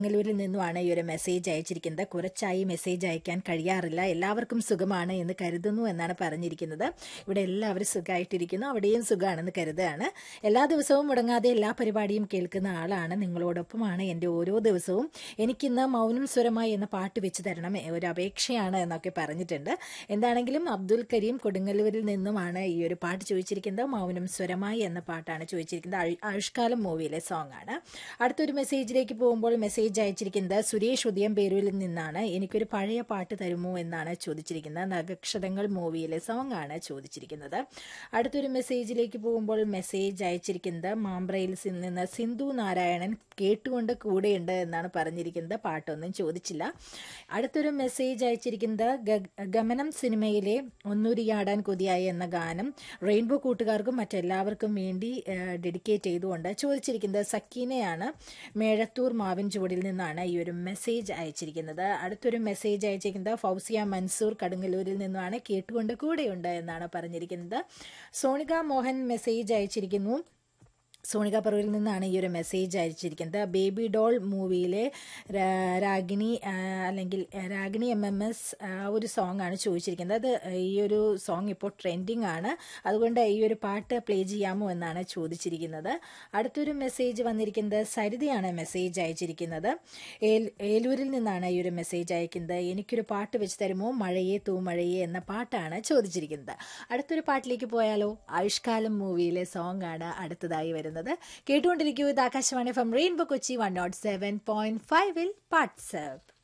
ബാംഗ്ലൂരിൽ നിന്നുമാണ് ഈ ഒരു മെസ്സേജ് അയച്ചിരിക്കുന്നത് കുറച്ചായി മെസ്സേജ് അയക്കാൻ കഴിയാറില്ല എല്ലാവർക്കും സുഖമാണ് എന്ന് കരുതുന്നു എന്നാണ് പറഞ്ഞിരിക്കുന്നത് ഇവിടെ എല്ലാവരും സുഖമായിട്ടിരിക്കുന്നു അവിടെയും സുഖമാണെന്ന് കരുതുകയാണ് എല്ലാ ദിവസവും മുടങ്ങാതെ എല്ലാ പരിപാടിയും കേൾക്കുന്ന ആളാണ് നിങ്ങളോടൊപ്പമാണ് എൻ്റെ ഓരോ ദിവസവും എനിക്കിന്ന് മൗനം സ്വരമായി എന്ന പാട്ട് വെച്ച് തരണം ഒരു അപേക്ഷയാണ് എന്നൊക്കെ പറഞ്ഞിട്ടുണ്ട് എന്താണെങ്കിലും അബ്ദുൽ കരീം കൊടുങ്ങല്ലൂരിൽ നിന്നുമാണ് ഈ ഒരു പാട്ട് ചോദിച്ചിരിക്കുന്നത് മൗനം സ്വരമായി എന്ന പാട്ടാണ് ചോദിച്ചിരിക്കുന്നത് ആഴ്- ആയുഷ്കാലം മൂവിയിലെ സോങ് ആണ് അടുത്തൊരു മെസ്സേജിലേക്ക് പോകുമ്പോൾ മെസ്സേജ് അയച്ചിരിക്കുന്നത് സുരേഷ് ഉദയം പേരൂരിൽ നിന്നാണ് എനിക്കൊരു പഴയ പാട്ട് തരുമോ എന്നാണ് ചോദിച്ചിരിക്കുന്നത് നഗക്ഷതങ്ങൾ മൂവിയിലെ സോങ് ആണ് ചോദിച്ചിരിക്കുന്നത് അടുത്തൊരു മെസ്സേജിലേക്ക് പോകുമ്പോൾ മെസ്സേജ് അയച്ചിരിക്കുന്നത് മാമ്പ്രയിൽ സി- നിന്ന് സിന്ധു നാരായണൻ കേട്ടുകൊണ്ട് കൂടെയുണ്ട് എന്നാണ് പറഞ്ഞിരിക്കുന്നത് പാട്ടൊന്നും ചോദിച്ചില്ല അടുത്തൊരു മെസ്സേജ് അയച്ചിരിക്കുന്നത് ഗ- ഗമനം സിനിമയിലെ ഒന്നൂരിയാടാൻ കൊതിയായി എന്ന ഗാനം റെയിൻബോ കൂട്ടുകാർക്കും മറ്റെല്ലാവർക്കും വേണ്ടി ഡെഡിക്കേറ്റ് ചെയ്തുകൊണ്ട് ചോദിച്ചിരിക്കുന്നത് സക്കീനയാണ് മേഴത്തൂർ മാവിൻ ചുവടിൽ നിന്നാണ് ഈ ഒരു മെസ്സേജ് അയച്ചിരിക്കുന്നത് അടുത്തൊരു മെസ്സേജ് അയച്ചിരിക്കുന്നത് ഫൗസിയ മൻസൂർ കടുങ്ങല്ലൂരിൽ നിന്നാണ് കേട്ടുകൊണ്ട് കൂടെയുണ്ട് എന്നാണ് പറഞ്ഞിരിക്കുന്നത് സോണിക മോഹൻ മെസ്സേജ് അയച്ചിരിക്കുന്നു സോണിക പറവൂരിൽ നിന്നാണ് ഈ ഒരു മെസ്സേജ് അയച്ചിരിക്കുന്നത് ബേബി ഡോൾ മൂവിയിലെ രാ- രാഗിണി ആ, അല്ലെങ്കിൽ രാഗിണി എം എം എസ് ഒരു സോങ് ആണ് ചോദിച്ചിരിക്കുന്നത് അത് ഈ ഒരു സോങ് ഇപ്പോൾ ട്രെൻഡിങ് ആണ് അതുകൊണ്ട് ഈ ഒരു പാട്ട് പ്ലേ ചെയ്യാമോ എന്നാണ് ചോദിച്ചിരിക്കുന്നത് അടുത്തൊരു മെസ്സേജ് വന്നിരിക്കുന്നത് സരിതയാണ് മെസ്സേജ് അയച്ചിരിക്കുന്നത് ഏൽ- ഏലൂരിൽ നിന്നാണ് ഈ ഒരു മെസ്സേജ് അയക്കുന്നത് എനിക്കൊരു പാട്ട് വെച്ച് തരുമോ മഴയെ തൂമഴയെ എന്ന പാട്ടാണ് ചോദിച്ചിരിക്കുന്നത് അടുത്തൊരു പാട്ടിലേക്ക് പോയാലോ ആയുഷ്കാലം മൂവിയിലെ സോങ് ആണ് അടുത്തതായി വരുന്നത് കേട്ടുകൊണ്ടിരിക്കൂ ഇത് Akashvani from rainbow Kochi one nought seven point ഫൈവിൽ പാട്ട്സപ്പ്